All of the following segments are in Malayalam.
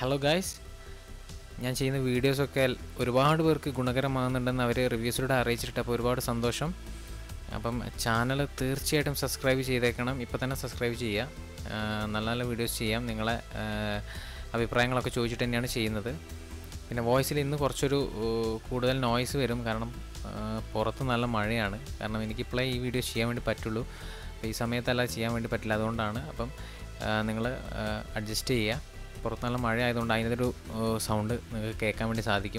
ഹലോ ഗായ്സ് ഞാൻ ചെയ്യുന്ന വീഡിയോസൊക്കെ ഒരുപാട് പേർക്ക് ഗുണകരമാകുന്നുണ്ടെന്ന് അവർ റിവ്യൂസിലൂടെ അറിയിച്ചിട്ട് അപ്പോൾ ഒരുപാട് സന്തോഷം അപ്പം ചാനൽ തീർച്ചയായിട്ടും സബ്സ്ക്രൈബ് ചെയ്തേക്കണം ഇപ്പോൾ തന്നെ സബ്സ്ക്രൈബ് ചെയ്യുക ആ, നല്ല നല്ല വീഡിയോസ് ചെയ്യാം നിങ്ങളെ ആ, അഭിപ്രായങ്ങളൊക്കെ ചോദിച്ചിട്ട് തന്നെയാണ് ചെയ്യുന്നത് പിന്നെ വോയിസിൽ ഇന്ന് കുറച്ചൊരു ഓ, കൂടുതൽ നോയ്സ് വരും കാരണം ആ, പുറത്ത് നല്ല മഴയാണ് കാരണം എനിക്കിപ്പോഴേ ഈ വീഡിയോ ചെയ്യാൻ വേണ്ടി പറ്റുള്ളൂ അപ്പോൾ ഈ സമയത്തല്ല ചെയ്യാൻ വേണ്ടി പറ്റില്ല അതുകൊണ്ടാണ് അപ്പം നിങ്ങൾ അഡ്ജസ്റ്റ് ചെയ്യുക പുറത്ത് നല്ല മഴ ആയതുകൊണ്ട് അതിൻ്റെ ഒരു സൗണ്ട് നിങ്ങൾക്ക് കേൾക്കാൻ വേണ്ടി സാധിക്കും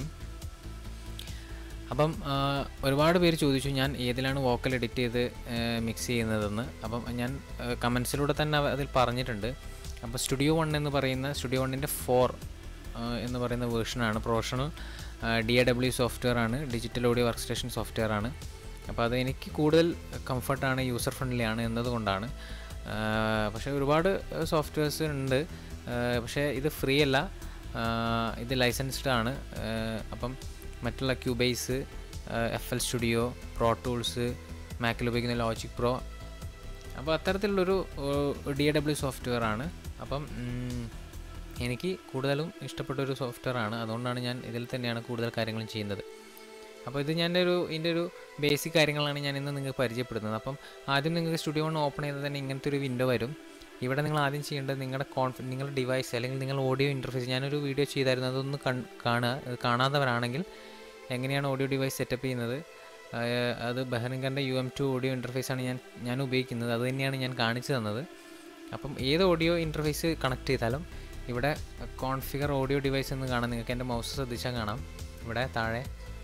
അപ്പം ആ, ഒരുപാട് പേര് ചോദിച്ചു ഞാൻ ഏതിലാണ് വോക്കൽ എഡിറ്റ് ചെയ്ത് മിക്സ് ചെയ്യുന്നതെന്ന് അപ്പം ഞാൻ കമൻസിലൂടെ തന്നെ അവ- അതിൽ പറഞ്ഞിട്ടുണ്ട് അപ്പോൾ സ്റ്റുഡിയോ വൺ എന്ന് പറയുന്ന സ്റ്റുഡിയോ വണ്ണിൻ്റെ ഫോർ എന്ന് പറയുന്ന വേർഷനാണ് professional D A W software ആണ് digital audio workstation software ആണ് അപ്പോൾ അത് എനിക്ക് കൂടുതൽ കംഫർട്ടാണ് യൂസർ ഫ്രണ്ട്ലി ആണ് എന്നതുകൊണ്ടാണ് ആ, പക്ഷേ ഒരുപാട് സോഫ്റ്റ്വെയർസ് ഉണ്ട് ആ, പക്ഷേ ഇത് ഫ്രീ അല്ല ആ, ഇത് ലൈസൻസ്ഡ് ആണ് ആ, അപ്പം മറ്റുള്ള Cubase F L Studio Pro Tools മാക്കിൽ ഉപയോഗിക്കുന്ന ലോജിക് പ്രോ അപ്പോൾ അത്തരത്തിലുള്ളൊരു ഡി എ ഡബ്ല്യു സോഫ്റ്റ്വെയർ ആണ് അപ്പം ഉം, എനിക്ക് കൂടുതലും ഇഷ്ടപ്പെട്ട ഒരു സോഫ്റ്റ്വെയർ ആണ് അതുകൊണ്ടാണ് ഞാൻ ഇതിൽ തന്നെയാണ് കൂടുതൽ കാര്യങ്ങളും ചെയ്യുന്നത് അപ്പോൾ ഇത് ഞാൻ ഒരു ഇതിൻ്റെ ഒരു ബേസിക് കാര്യങ്ങളാണ് ഞാൻ ഇന്ന് നിങ്ങൾക്ക് പരിചയപ്പെടുന്നത് അപ്പം ആദ്യം നിങ്ങൾക്ക് സ്റ്റുഡിയോ ഒന്ന് ഓപ്പൺ ചെയ്താൽ തന്നെ ഇങ്ങനത്തെ ഒരു വിൻഡോ വരും ഇവിടെ നിങ്ങൾ ആദ്യം ചെയ്യേണ്ടത് നിങ്ങളുടെ കോൺഫി നിങ്ങളുടെ ഡിവൈസ് അല്ലെങ്കിൽ നിങ്ങൾ ഓഡിയോ ഇൻ്റർഫേസ് ഞാനൊരു വീഡിയോ ചെയ്തായിരുന്നു അതൊന്ന് കൺ കാണുക അത് കാണാത്തവരാണെങ്കിൽ എങ്ങനെയാണ് ഓഡിയോ ഡിവൈസ് സെറ്റപ്പ് ചെയ്യുന്നത് ആ, അത് ബഹറിൻകറിൻ്റെ യു എം ടു ഓഡിയോ ഇൻ്റർഫേസാണ് ഞാൻ ഞാൻ ഉപയോഗിക്കുന്നത് അത് തന്നെയാണ് ഞാൻ കാണിച്ചു തന്നത് അപ്പം ഏത് ഓഡിയോ ഇൻ്റർഫേസ് കണക്ട് ചെയ്താലും ഇവിടെ കോൺഫിഗർ ഓഡിയോ ഡിവൈസ് എന്ന് കാണാം നിങ്ങൾക്ക് എൻ്റെ മൗസ് ശ്രദ്ധിച്ചാൽ കാണാം ഇവിടെ താഴെ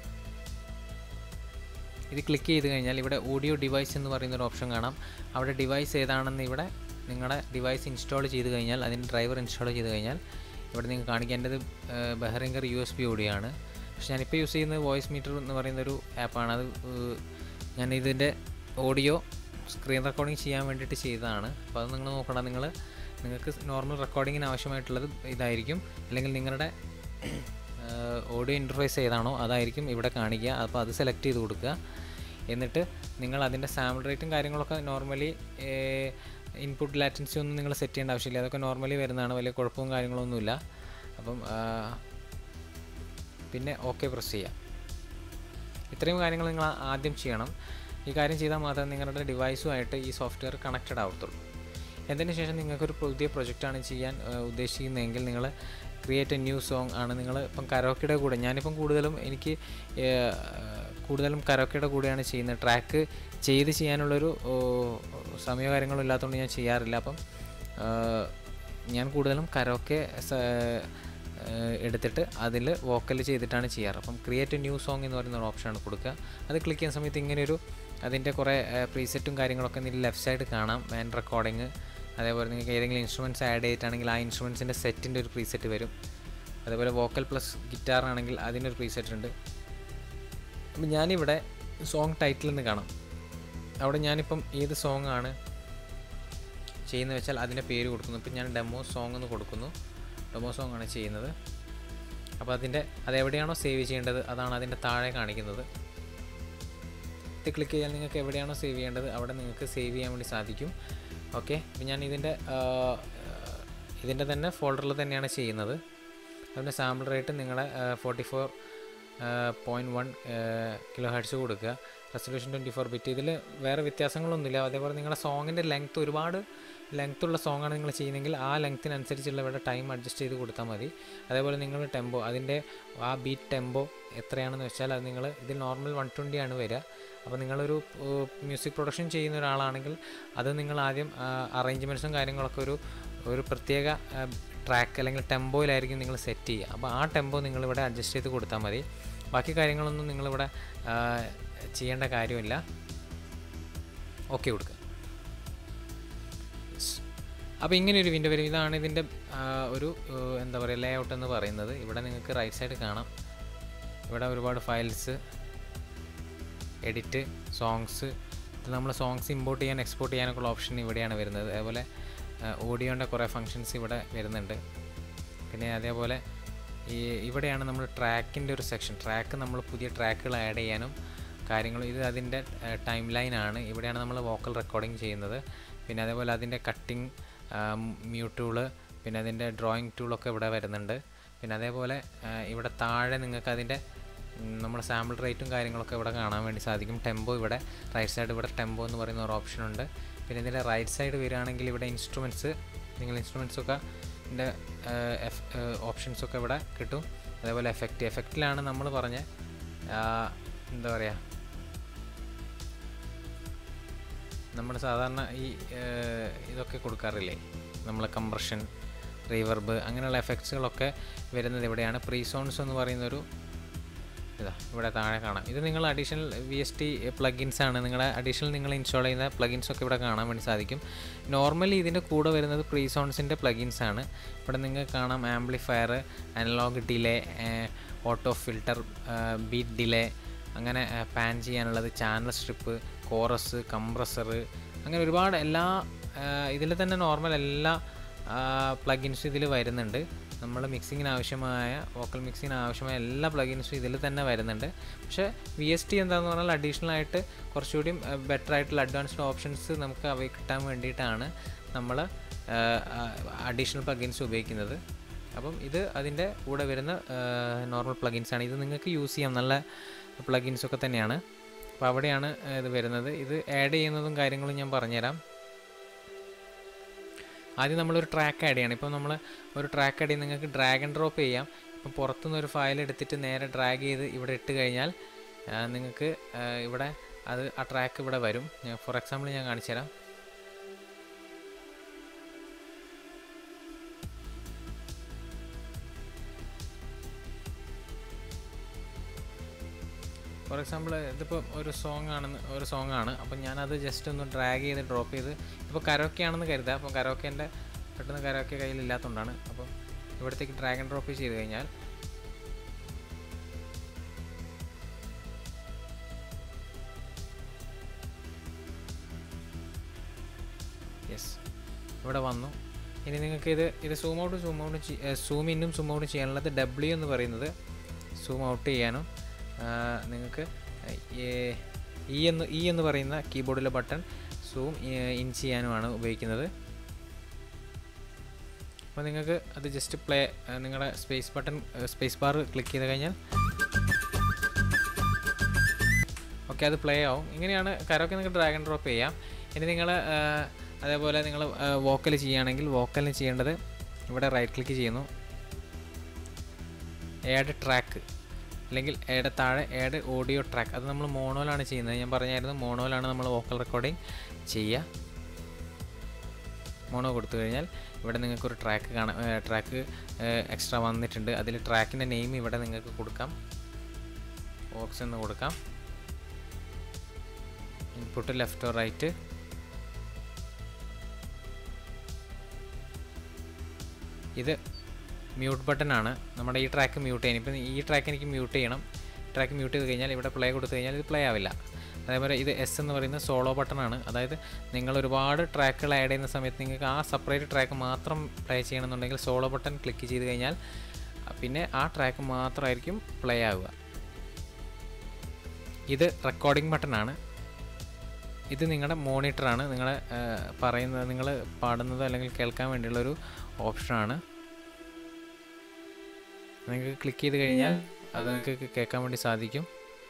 ഇത് ക്ലിക്ക് ചെയ്ത് കഴിഞ്ഞാൽ ഇവിടെ ഓഡിയോ ഡിവൈസ് എന്ന് പറയുന്ന ഒരു ഓപ്ഷൻ കാണാം അവിടെ ഡിവൈസ് ഏതാണെന്ന് ഇവിടെ നിങ്ങളുടെ ഡിവൈസ് ഇൻസ്റ്റാൾ ചെയ്ത് കഴിഞ്ഞാൽ അതിൻ്റെ ഡ്രൈവർ ഇൻസ്റ്റാൾ ചെയ്ത് കഴിഞ്ഞാൽ ഇവിടെ നിങ്ങൾക്ക് കാണിക്കേണ്ടത് Behringer U S B audio ആണ് പക്ഷെ ഞാനിപ്പോൾ യൂസ് ചെയ്യുന്നത് വോയിസ് മീറ്റർ എന്ന് പറയുന്ന ഒരു ആപ്പാണ് അത് ഏഹ്, ഞാൻ ഇതിൻ്റെ ഓഡിയോ സ്ക്രീൻ റെക്കോർഡിംഗ് ചെയ്യാൻ വേണ്ടിയിട്ട് ചെയ്തതാണ് അപ്പോൾ അത് നിങ്ങൾ നോക്കണം നിങ്ങൾ നിങ്ങൾക്ക് നോർമൽ റെക്കോർഡിങ്ങിന് ആവശ്യമായിട്ടുള്ളത് ഇതായിരിക്കും അല്ലെങ്കിൽ നിങ്ങളുടെ ഓഡിയോ ഇൻ്റർഫേസ് ഏതാണോ അതായിരിക്കും ഇവിടെ കാണിക്കുക അപ്പോൾ അത് സെലക്ട് ചെയ്ത് കൊടുക്കുക എന്നിട്ട് നിങ്ങൾ അതിൻ്റെ സാമ്പിൾ റേറ്റും കാര്യങ്ങളൊക്കെ നോർമലി ഇൻപുട്ട് ലാറ്റൻസി ഒന്നും നിങ്ങൾ സെറ്റ് ചെയ്യേണ്ട ആവശ്യമില്ല അതൊക്കെ നോർമലി വരുന്നതാണ് വലിയ കുഴപ്പവും കാര്യങ്ങളൊന്നുമില്ല അപ്പം ആ, പിന്നെ ഓക്കെ പ്രസ് ചെയ്യാം ഇത്രയും കാര്യങ്ങൾ നിങ്ങൾ ആ- ആദ്യം ചെയ്യണം ഈ കാര്യം ചെയ്താൽ മാത്രമേ നിങ്ങളുടെ ഡിവൈസുമായിട്ട് ഈ സോഫ്റ്റ്വെയർ കണക്റ്റഡ് ആവത്തുള്ളൂ എന്നതിന് ശേഷം നിങ്ങൾക്കൊരു പുതിയ പ്രൊജക്റ്റാണ് ചെയ്യാൻ ആ, ഉദ്ദേശിക്കുന്നതെങ്കിൽ നിങ്ങൾ ക്രിയേറ്റ് എ ന്യൂ സോങ് ആണ് നിങ്ങൾ ഇപ്പം കരോക്കയുടെ കൂടെ ഞാനിപ്പം കൂടുതലും എനിക്ക് ഏ, കൂടുതലും കരോക്കയുടെ കൂടെയാണ് ചെയ്യുന്നത് ട്രാക്ക് ചെയ്ത് ചെയ്യാനുള്ളൊരു ഓ, സമയമോ കാര്യങ്ങളോ ഇല്ലാത്തതുകൊണ്ട് ഞാൻ ചെയ്യാറില്ല അപ്പം ആ, ഞാൻ കൂടുതലും കരോക്കെ ഏഹ് എടുത്തിട്ട് അതിൽ വോക്കൽ ചെയ്തിട്ടാണ് ചെയ്യാറ് അപ്പം ക്രിയേറ്റ് ന്യൂ സോങ് എന്ന് പറയുന്ന ഒരു ഓപ്ഷനാണ് കൊടുക്കുക അത് ക്ലിക്ക് ചെയ്യുന്ന സമയത്ത് ഇങ്ങനെയൊരു അതിൻ്റെ കുറേ പ്രീസെറ്റും കാര്യങ്ങളൊക്കെ ഇതിൽ ലെഫ്റ്റ് സൈഡ് കാണാം മാൻ റെക്കോർഡിങ് അതേപോലെ നിങ്ങൾക്ക് ഏതെങ്കിലും ഇൻസ്ട്രുമെൻറ്റ്സ് ആഡ് ചെയ്തിട്ടാണെങ്കിൽ ആ ഇൻസ്ട്രുമെൻസിൻ്റെ സെറ്റിൻ്റെ ഒരു പ്രീസെറ്റ് വരും അതേപോലെ വോക്കൽ പ്ലസ് ഗിറ്റാർ ആണെങ്കിൽ അതിനൊരു പ്രീസെറ്റ് ഉണ്ട് അപ്പം ഞാനിവിടെ സോങ് ടൈറ്റിൽ നിന്ന് കാണാം അവിടെ ഞാനിപ്പം ഏത് സോങ് ആണ് ചെയ്യുന്നത് വെച്ചാൽ അതിൻ്റെ പേര് കൊടുക്കുന്നു ഇപ്പം ഞാൻ ഡെമോ സോങ് എന്ന് കൊടുക്കുന്നു ഡെമോ സോങ് ആണ് ചെയ്യുന്നത് അപ്പോൾ അതിൻ്റെ അതെവിടെയാണോ സേവ് ചെയ്യേണ്ടത് അതാണ് അതിൻ്റെ താഴെ കാണിക്കുന്നത് ഇത് ക്ലിക്ക് ചെയ്താൽ നിങ്ങൾക്ക് എവിടെയാണോ സേവ് ചെയ്യേണ്ടത് അവിടെ നിങ്ങൾക്ക് സേവ് ചെയ്യാൻ വേണ്ടി സാധിക്കും ഓക്കെ അപ്പോൾ ഞാൻ ഇതിൻ്റെ ആ, ഇതിൻ്റെ തന്നെ ഫോൾഡറിൽ തന്നെയാണ് ചെയ്യുന്നത് അതിൻ്റെ സാമ്പിൾ റേറ്റ് നിങ്ങളെ forty four point one kilo hertz കൊടുക്കുക റെസൊല്യൂഷൻ ട്വൻറ്റി ഫോർ ബിറ്റ് ഇതിൽ വേറെ വ്യത്യാസങ്ങളൊന്നുമില്ല അതേപോലെ നിങ്ങളുടെ സോങ്ങിൻ്റെ ലെങ്ത്ത് ഒരുപാട് ലെങ്ത് ഉള്ള സോങ്ങാണ് നിങ്ങൾ ചെയ്യുന്നതെങ്കിൽ ആ ലെങ്ത്തിനനുസരിച്ചുള്ള ഇവിടെ ടൈം അഡ്ജസ്റ്റ് ചെയ്ത് കൊടുത്താൽ മതി അതേപോലെ നിങ്ങൾ ടെമ്പോ അതിൻ്റെ ആ ബീറ്റ് ടെമ്പോ എത്രയാണെന്ന് വെച്ചാൽ അത് നിങ്ങൾ ഇതിൽ നോർമൽ വൺ ട്വൻറ്റി ആണ് വരിക അപ്പോൾ നിങ്ങളൊരു മ്യൂസിക് പ്രൊഡക്ഷൻ ചെയ്യുന്ന ഒരാളാണെങ്കിൽ അത് നിങ്ങൾ ആദ്യം അറേഞ്ച്മെൻറ്റ്സും കാര്യങ്ങളൊക്കെ ഒരു ഒരു പ്രത്യേക ട്രാക്ക് അല്ലെങ്കിൽ ടെമ്പോയിലായിരിക്കും നിങ്ങൾ സെറ്റ് ചെയ്യുക അപ്പോൾ ആ ടെമ്പോ നിങ്ങളിവിടെ അഡ്ജസ്റ്റ് ചെയ്ത് കൊടുത്താൽ മതി ബാക്കി കാര്യങ്ങളൊന്നും നിങ്ങളിവിടെ ആ, ചെയ്യേണ്ട കാര്യമില്ല ഓക്കെ കൊടുക്കുക അപ്പോൾ ഇങ്ങനെ ഒരു വിൻഡോ വരും ഇതാണ് ഇതിൻ്റെ ആ, ഒരു ഏ, എന്താ പറയുക ലേ ഔട്ട് എന്ന് പറയുന്നത് ഇവിടെ നിങ്ങൾക്ക് റൈറ്റ് സൈഡ് കാണാം ഇവിടെ ഒരുപാട് ഫയൽസ് എഡിറ്റ് സോങ്സ് ഇത് നമ്മൾ സോങ്സ് ഇമ്പോർട്ട് ചെയ്യാൻ എക്സ്പോർട്ട് ചെയ്യാനൊക്കെ ഉള്ള ഓപ്ഷൻ ഇവിടെയാണ് വരുന്നത് അതേപോലെ ഓഡിയോൻ്റെ കുറേ ഫങ്ഷൻസ് ഇവിടെ വരുന്നുണ്ട് പിന്നെ അതേപോലെ ഈ ഇവിടെയാണ് നമ്മൾ ട്രാക്കിൻ്റെ ഒരു സെക്ഷൻ ട്രാക്ക് നമ്മൾ പുതിയ ട്രാക്കുകൾ ആഡ് ചെയ്യാനും കാര്യങ്ങൾ ഇത് അതിൻ്റെ ടൈം ലൈനാണ് ഇവിടെയാണ് നമ്മൾ വോക്കൽ റെക്കോർഡിങ് ചെയ്യുന്നത് പിന്നെ അതേപോലെ അതിൻ്റെ കട്ടിങ് മ്യൂ ടൂള് പിന്നെ അതിൻ്റെ ഡ്രോയിങ് ടൂളൊക്കെ ഇവിടെ വരുന്നുണ്ട് പിന്നെ അതേപോലെ ആ, ഇവിടെ താഴെ നിങ്ങൾക്ക് അതിൻ്റെ നമ്മുടെ സാമ്പിൾ റേറ്റും കാര്യങ്ങളൊക്കെ ഇവിടെ കാണാൻ വേണ്ടി സാധിക്കും ടെമ്പോ ഇവിടെ റൈറ്റ് സൈഡ് ഇവിടെ ടെമ്പോ എന്ന് പറയുന്ന ഒരു ഓപ്ഷൻ ഉണ്ട് പിന്നെ ഇതിൻ്റെ റൈറ്റ് സൈഡ് വരികയാണെങ്കിൽ ഇവിടെ ഇൻസ്ട്രുമെൻറ്റ്സ് നിങ്ങൾ ഇൻസ്ട്രുമെൻറ്റ്സ് ഒക്കെ ഇതിൻ്റെ ഓപ്ഷൻസ് ഒക്കെ ഇവിടെ കിട്ടും അതേപോലെ എഫക്റ്റ് എഫക്റ്റിലാണ് നമ്മൾ പറഞ്ഞ ആ, എന്താ പറയുക നമ്മൾ സാധാരണ ഈ ഏഹ്, ഇതൊക്കെ കൊടുക്കാറില്ലേ നമ്മൾ കംപ്രഷൻ റീവർബ് അങ്ങനെയുള്ള എഫക്ട്സുകളൊക്കെ വരുന്നത് ഇവിടെയാണ് പ്രീ സോൺസ് എന്ന് പറയുന്നൊരു ഇതാ ഇവിടെ താഴെ കാണാം ഇത് നിങ്ങൾ additional V S T plugins ആണ് നിങ്ങളുടെ അഡീഷണൽ നിങ്ങൾ ഇൻസ്റ്റാൾ ചെയ്യുന്ന പ്ലഗിൻസ് ഒക്കെ ഇവിടെ കാണാൻ വേണ്ടി സാധിക്കും നോർമലി ഇതിൻ്റെ കൂടെ വരുന്നത് പ്രീ സോൺസിൻ്റെ പ്ലഗിൻസ് ആണ് ഇവിടെ നിങ്ങൾക്ക് കാണാം amplifier analogue delay auto filter beat delay അങ്ങനെ പാൻ ചെയ്യാനുള്ളത് ചാനൽ സ്ട്രിപ്പ് കോറസ് കംപ്രസർ അങ്ങനെ ഒരുപാട് എല്ലാ ഇതിൽ തന്നെ നോർമൽ എല്ലാ പ്ലഗിൻസും ഇതിൽ വരുന്നുണ്ട് നമ്മൾ മിക്സിങ്ങിന് ആവശ്യമായ വോക്കൽ മിക്സിങ്ങിന് ആവശ്യമായ എല്ലാ പ്ലഗിൻസും ഇതിൽ തന്നെ വരുന്നുണ്ട് പക്ഷേ വി എസ് ടി എന്താണെന്ന് പറഞ്ഞാൽ അഡീഷണൽ ആയിട്ട് കുറച്ചുകൂടി ബെറ്റർ ആയിട്ടുള്ള അഡ്വാൻസ്ഡ് ഓപ്ഷൻസ് നമുക്ക് അവ കിട്ടാൻ വേണ്ടിയിട്ടാണ് നമ്മൾ അഡീഷണൽ പ്ലഗിൻസ് ഉപയോഗിക്കുന്നത് അപ്പം ഇത് അതിൻ്റെ കൂടെ വരുന്ന നോർമൽ പ്ലഗിൻസ് ആണ് ഇത് നിങ്ങൾക്ക് യൂസ് ചെയ്യാം നല്ല പ്ലഗിൻസ് ഒക്കെ തന്നെയാണ് അപ്പോൾ അവിടെയാണ് ഏഹ്, ഇത് വരുന്നത് ഇത് ആഡ് ചെയ്യുന്നതും കാര്യങ്ങളും ഞാൻ പറഞ്ഞുതരാം ആദ്യം നമ്മളൊരു ട്രാക്ക് ആഡ് ചെയ്യണം ഇപ്പോൾ നമ്മൾ ഒരു ട്രാക്ക് ആഡ് ചെയ്ത് നിങ്ങൾക്ക് ഡ്രാഗ് ആൻഡ് ഡ്രോപ്പ് ചെയ്യാം ഇപ്പം പുറത്തുനിന്ന് ഒരു ഫയൽ എടുത്തിട്ട് നേരെ ഡ്രാഗ് ചെയ്ത് ഇവിടെ ഇട്ട് കഴിഞ്ഞാൽ ആ, നിങ്ങൾക്ക് ആ, ഇവിടെ അത് ആ ട്രാക്ക് ഇവിടെ വരും ഞാൻ ഫോർ എക്സാമ്പിൾ ഞാൻ കാണിച്ചു തരാം ഫോർ എക്സാമ്പിൾ ഇതിപ്പോൾ ഒരു സോങ് ആണെന്ന് ഒരു സോങ് ആണ് അപ്പം ഞാനത് ജസ്റ്റ് ഒന്ന് ഡ്രാഗ് ചെയ്ത് ഡ്രോപ്പ് ചെയ്ത് ഇപ്പോൾ കരോക്കെ ആണെന്ന് കരുതുക അപ്പം കരോക്കേൻ്റെ പെട്ടെന്ന് കരോക്കെ കയ്യിലില്ലാത്തതുകൊണ്ടാണ് അപ്പം ഇവിടത്തേക്ക് ഡ്രാഗ് ആൻഡ് ഡ്രോപ്പ് ചെയ്ത് കഴിഞ്ഞാൽ യെസ് ഇവിടെ വന്നു ഇനി നിങ്ങൾക്ക് ഇത് ഇത് zoom out zoom out zoom ഇന്നും സൂം ഔട്ട് ചെയ്യാനുള്ളത് ഡബ്ല്യു എന്ന് പറയുന്നത് സൂം ഔട്ട് ചെയ്യാനും ആ, നിങ്ങൾക്ക് ഇ എന്ന് ഇ എന്ന് പറയുന്ന കീബോർഡിലെ ബട്ടൺ സൂം ഇൻ ചെയ്യാനുമാണ് ഉപയോഗിക്കുന്നത് അപ്പോൾ നിങ്ങൾക്ക് അത് ജസ്റ്റ് പ്ലേ നിങ്ങളുടെ space button space bar click ചെയ്ത് കഴിഞ്ഞാൽ ഓക്കെ അത് പ്ലേ ആവും ഇങ്ങനെയാണ് കരോക്കെ നിങ്ങൾക്ക് ഡ്രാഗൺ ഡ്രോപ്പ് ചെയ്യാം ഇനി നിങ്ങൾ അതേപോലെ നിങ്ങൾ വോക്കൽ ചെയ്യുകയാണെങ്കിൽ വോക്കലിന് ചെയ്യേണ്ടത് ഇവിടെ റൈറ്റ് ക്ലിക്ക് ചെയ്യുന്നു ഏഡ് ട്രാക്ക് അല്ലെങ്കിൽ ഏഡ് താഴെ ഏഡ് ഓഡിയോ ട്രാക്ക് അത് നമ്മൾ മോണോയിലാണ് ചെയ്യുന്നത് ഞാൻ പറഞ്ഞായിരുന്നു മോണോയിലാണ് നമ്മൾ വോക്കൽ റെക്കോർഡിംഗ് ചെയ്യുക മോണോ കൊടുത്തു കഴിഞ്ഞാൽ ഇവിടെ നിങ്ങൾക്കൊരു ട്രാക്ക് കാണാം ട്രാക്ക് എക്സ്ട്രാ വന്നിട്ടുണ്ട് അതിൽ ട്രാക്കിൻ്റെ നെയിം ഇവിടെ നിങ്ങൾക്ക് കൊടുക്കാം ഓക്സ് എന്ന് കൊടുക്കാം ഇൻപുട്ട് ലെഫ്റ്റ് റൈറ്റ് ഇത് മ്യൂട്ട് ബട്ടൺ ആണ് നമ്മുടെ ഈ ട്രാക്ക് മ്യൂട്ട് ചെയ്യണം ഇപ്പം ഈ ട്രാക്ക് എനിക്ക് മ്യൂട്ട് ചെയ്യണം ട്രാക്ക് മ്യൂട്ട് ചെയ്ത് കഴിഞ്ഞാൽ ഇവിടെ പ്ലേ കൊടുത്തു കഴിഞ്ഞാൽ ഇത് പ്ലേ ആവില്ല അതേപോലെ ഇത് എസ് എന്ന് പറയുന്ന സോളോ ബട്ടൺ ആണ് അതായത് നിങ്ങൾ ഒരുപാട് ട്രാക്കുകൾ ആഡ് ചെയ്യുന്ന സമയത്ത് നിങ്ങൾക്ക് ആ സെപ്പറേറ്റ് ട്രാക്ക് മാത്രം പ്ലേ ചെയ്യണമെന്നുണ്ടെങ്കിൽ സോളോ ബട്ടൺ ക്ലിക്ക് ചെയ്ത് കഴിഞ്ഞാൽ പിന്നെ ആ ട്രാക്ക് മാത്രമായിരിക്കും പ്ലേ ആവുക ഇത് റെക്കോർഡിംഗ് ബട്ടൺ ആണ് ഇത് നിങ്ങളുടെ മോണിറ്ററാണ് നിങ്ങൾ പറയുന്നത് നിങ്ങൾ പാടുന്നത് അല്ലെങ്കിൽ കേൾക്കാൻ വേണ്ടിയുള്ളൊരു ഓപ്ഷനാണ് നിങ്ങൾക്ക് ക്ലിക്ക് ചെയ്ത് കഴിഞ്ഞാൽ അത് നിങ്ങൾക്ക് കേൾക്കാൻ വേണ്ടി സാധിക്കും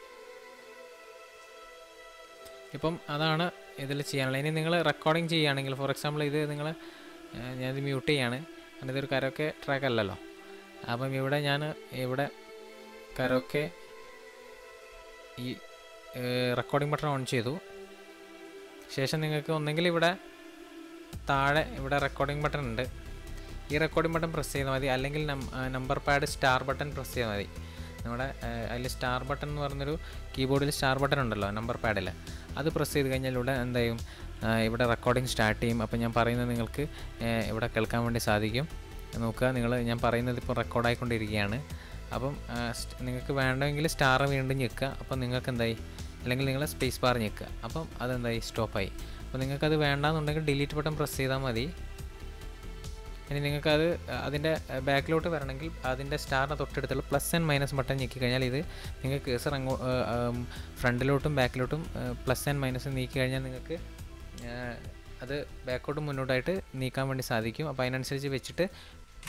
ഇപ്പം അതാണ് ഇതിൽ ചെയ്യാനുള്ളത് ഇനി നിങ്ങൾ റെക്കോർഡിങ് ചെയ്യുകയാണെങ്കിൽ ഫോർ എക്സാമ്പിൾ ഇത് നിങ്ങൾ ഞാനിത് മ്യൂട്ട് ചെയ്യാണ് കാരണം ഇതൊരു കരോക്കെ ട്രാക്ക് അല്ലല്ലോ അപ്പം ഇവിടെ ഞാൻ ഇവിടെ കരോക്കെ ഈ റെക്കോർഡിംഗ് ബട്ടൺ ഓൺ ചെയ്തു ശേഷം നിങ്ങൾക്ക് ഒന്നെങ്കിൽ ഇവിടെ താഴെ ഇവിടെ റെക്കോർഡിംഗ് ബട്ടൺ ഉണ്ട് ഈ റെക്കോർഡിംഗ് ബട്ടൺ പ്രസ് ചെയ്താൽ മതി അല്ലെങ്കിൽ number pad star button press ചെയ്താൽ മതി നമ്മുടെ അതിൽ സ്റ്റാർ ബട്ടൺ എന്ന് പറഞ്ഞൊരു കീബോർഡിൽ സ്റ്റാർ ബട്ടൺ ഉണ്ടല്ലോ നമ്പർ പാഡിൽ അത് പ്രസ് ചെയ്ത് കഴിഞ്ഞാൽ ഇവിടെ എന്ത് ചെയ്യും ആ, ഇവിടെ റെക്കോർഡിംഗ് സ്റ്റാർട്ട് ചെയ്യും അപ്പോൾ ഞാൻ പറയുന്നത് നിങ്ങൾക്ക് ഏ, ഇവിടെ കേൾക്കാൻ വേണ്ടി സാധിക്കും നോക്കുക നിങ്ങൾ ഞാൻ പറയുന്നത് ഇപ്പോൾ റെക്കോർഡായിക്കൊണ്ടിരിക്കുകയാണ് അപ്പം ആ, സ്റ്റ്- നിങ്ങൾക്ക് വേണമെങ്കിൽ സ്റ്റാർ വീണ്ടും ഞെക്കുക അപ്പം നിങ്ങൾക്ക് എന്തായി അല്ലെങ്കിൽ നിങ്ങൾ സ്പേസ് ബാർ ഞെക്കുക അപ്പം അതെന്തായി സ്റ്റോപ്പായി അപ്പോൾ നിങ്ങൾക്കത് വേണ്ടാന്നുണ്ടെങ്കിൽ ഡിലീറ്റ് ബട്ടൺ പ്രസ് ചെയ്താൽ മതി ഇനി നിങ്ങൾക്കത് അതിൻ്റെ ബാക്കിലോട്ട് വരണമെങ്കിൽ അതിൻ്റെ സ്റ്റാറിന് തൊട്ടടുത്തുള്ള പ്ലസ് ആൻഡ് മൈനസ് ബട്ടൺ ഞെക്കി കഴിഞ്ഞാൽ ഇത് നിങ്ങൾക്ക് കേസർ അങ്ങോ ഫ്രണ്ടിലോട്ടും ബാക്കിലോട്ടും പ്ലസ് ആൻഡ് മൈനസ് നീക്കി കഴിഞ്ഞാൽ നിങ്ങൾക്ക് ആ, അത് ബാക്കോട്ടും മുന്നോട്ടായിട്ട് നീക്കാൻ വേണ്ടി സാധിക്കും അപ്പോൾ അതിനനുസരിച്ച് വെച്ചിട്ട്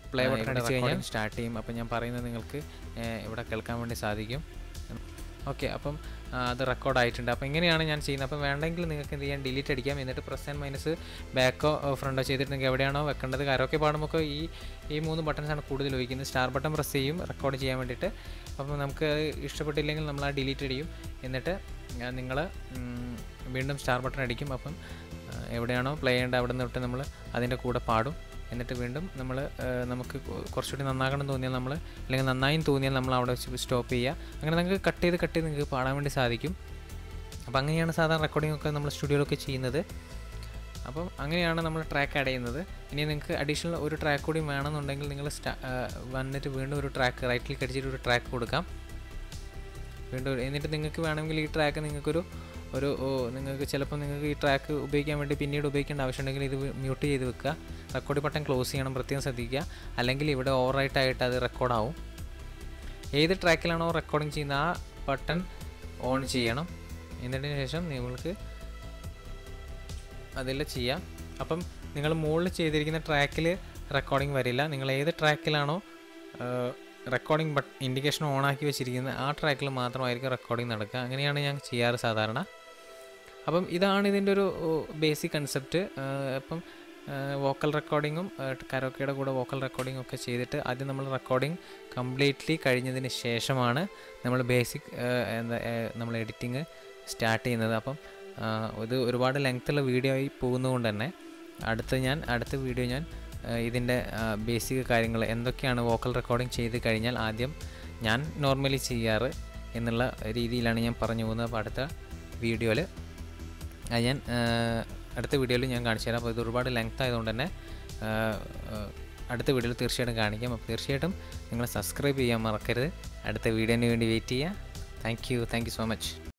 പ്ലേ ബട്ടൺ അടിച്ച് കഴിഞ്ഞാൽ സ്റ്റാർട്ട് ചെയ്യും അപ്പോൾ ഞാൻ പറയുന്നത് നിങ്ങൾക്ക് ഏഹ്, ഇവിടെ കേൾക്കാൻ വേണ്ടി സാധിക്കും ഓക്കെ അപ്പം ആ, അത് റെക്കോർഡ് ആയിട്ടുണ്ട് അപ്പോൾ ഇങ്ങനെയാണ് ഞാൻ ചെയ്യുന്നത് അപ്പോൾ വേണ്ടെങ്കിൽ നിങ്ങൾക്ക് എന്ത് ചെയ്യാം ഡിലീറ്റ് അടിക്കാം എന്നിട്ട് പ്രസ് ആൻഡ് മൈനസ് ബാക്കോ ഫ്രണ്ടോ ചെയ്തിട്ട് നിങ്ങൾക്ക് എവിടെയാണോ വെക്കേണ്ടത് കരോക്കെ പാടുമ്പോൾ ഈ ഈ മൂന്ന് buttons ആണ് കൂടുതൽ ഉപയോഗിക്കുന്നത് സ്റ്റാർ ബട്ടൺ പ്രസ് ചെയ്യും റെക്കോർഡ് ചെയ്യാൻ വേണ്ടിയിട്ട് അപ്പം നമുക്ക് അത് ഇഷ്ടപ്പെട്ടില്ലെങ്കിൽ നമ്മൾ ആ ഡിലീറ്റ് അടിയും എന്നിട്ട് നിങ്ങൾ വീണ്ടും സ്റ്റാർ ബട്ടൺ അടിക്കും അപ്പം ആ, എവിടെയാണോ പ്ലേ ചെയ്യേണ്ടത് അവിടെ നിന്ന് തൊട്ട് നമ്മൾ അതിൻ്റെ കൂടെ പാടും എന്നിട്ട് വീണ്ടും നമ്മൾ നമുക്ക് കൊ- കുറച്ചുകൂടി നന്നാക്കണം തോന്നിയാൽ നമ്മൾ അല്ലെങ്കിൽ നന്നായും തോന്നിയാൽ നമ്മൾ അവിടെ വെച്ച് സ്റ്റോപ്പ് ചെയ്യുക അങ്ങനെ നിങ്ങൾക്ക് കട്ട് ചെയ്ത് കട്ട് ചെയ്ത് നിങ്ങൾക്ക് പാടാൻ വേണ്ടി സാധിക്കും അപ്പോൾ അങ്ങനെയാണ് സാധാരണ റെക്കോർഡിംഗ് ഒക്കെ നമ്മൾ സ്റ്റുഡിയോയിലൊക്കെ ചെയ്യുന്നത് അപ്പം അങ്ങനെയാണ് നമ്മൾ ട്രാക്ക് ആഡ് ചെയ്യുന്നത് ഇനി നിങ്ങൾക്ക് അഡീഷണൽ ഒരു ട്രാക്ക് കൂടി വേണമെന്നുണ്ടെങ്കിൽ നിങ്ങൾ സ്റ്റാ ആ, വന്നിട്ട് വീണ്ടും ഒരു ട്രാക്ക് റൈറ്റിൽ കടിച്ചിട്ട് ഒരു ട്രാക്ക് കൊടുക്കാം വീണ്ടും ഒരു- എന്നിട്ട് നിങ്ങൾക്ക് വേണമെങ്കിൽ ഈ ട്രാക്ക് നിങ്ങൾക്കൊരു ഒരു ഓ, നിങ്ങൾക്ക് ചിലപ്പോൾ നിങ്ങൾക്ക് ഈ ട്രാക്ക് ഉപയോഗിക്കാൻ വേണ്ടി പിന്നീട് ഉപയോഗിക്കേണ്ട ആവശ്യമുണ്ടെങ്കിൽ ഇത് മ്യൂട്ട് ചെയ്ത് വെക്കുക റെക്കോർഡ് ബട്ടൺ ക്ലോസ് ചെയ്യണം പ്രത്യേകം ശ്രദ്ധിക്കുക അല്ലെങ്കിൽ ഇവിടെ ഓവറായിട്ടായിട്ട് അത് റെക്കോർഡാവും ഏത് ട്രാക്കിലാണോ റെക്കോർഡിങ് ചെയ്യുന്ന ആ ബട്ടൺ ഓൺ ചെയ്യണം എന്നിട്ടിന് ശേഷം നിങ്ങൾക്ക് അതിൽ ചെയ്യാം അപ്പം നിങ്ങൾ മുകളിൽ ചെയ്തിരിക്കുന്ന ട്രാക്കിൽ റെക്കോർഡിംഗ് വരില്ല നിങ്ങൾ ഏത് ട്രാക്കിലാണോ റെക്കോർഡിംഗ് ബട്ട് ഇൻഡിക്കേഷൻ ഓൺ ആക്കി വെച്ചിരിക്കുന്നത് ആ ട്രാക്കിൽ മാത്രമായിരിക്കും റെക്കോർഡിംഗ് നടക്കുക അങ്ങനെയാണ് ഞാൻ ചെയ്യാറ് സാധാരണ അപ്പം ഇതാണ് ഇതിൻ്റെ ഒരു ബേസിക് കൺസെപ്റ്റ് അപ്പം വോക്കൽ റെക്കോർഡിങ്ങും കരോക്കയുടെ കൂടെ വോക്കൽ റെക്കോർഡിങ്ങും ഒക്കെ ചെയ്തിട്ട് ആദ്യം നമ്മൾ റെക്കോർഡിംഗ് കംപ്ലീറ്റ്ലി കഴിഞ്ഞതിന് ശേഷമാണ് നമ്മൾ ബേസിക് എന്താ നമ്മൾ എഡിറ്റിങ് സ്റ്റാർട്ട് ചെയ്യുന്നത് അപ്പം ആ, ഇത് ഒരുപാട് ലെങ്ത്തുള്ള വീഡിയോ ആയി പോകുന്നതുകൊണ്ട് തന്നെ അടുത്ത ഞാൻ അടുത്ത വീഡിയോ ഞാൻ ആ, ഇതിൻ്റെ ബേസിക് കാര്യങ്ങൾ എന്തൊക്കെയാണ് വോക്കൽ റെക്കോർഡിംഗ് ചെയ്ത് കഴിഞ്ഞാൽ ആദ്യം ഞാൻ നോർമലി ചെയ്യാറ് എന്നുള്ള രീതിയിലാണ് ഞാൻ പറഞ്ഞു പോകുന്നത് അപ്പോൾ അടുത്ത വീഡിയോയിൽ അത് ഞാൻ ആ, അടുത്ത വീഡിയോയിൽ ഞാൻ കാണിച്ചു തരാം അപ്പോൾ ഇത് ഒരുപാട് ലെങ്ത് ആയതുകൊണ്ട് തന്നെ ആ, ആ, അടുത്ത വീഡിയോയിൽ തീർച്ചയായിട്ടും കാണിക്കാം അപ്പോൾ തീർച്ചയായിട്ടും നിങ്ങൾ സബ്സ്ക്രൈബ് ചെയ്യാൻ മറക്കരുത് അടുത്ത വീഡിയോന് വേണ്ടി വെയിറ്റ് ചെയ്യുക thank you thank you so much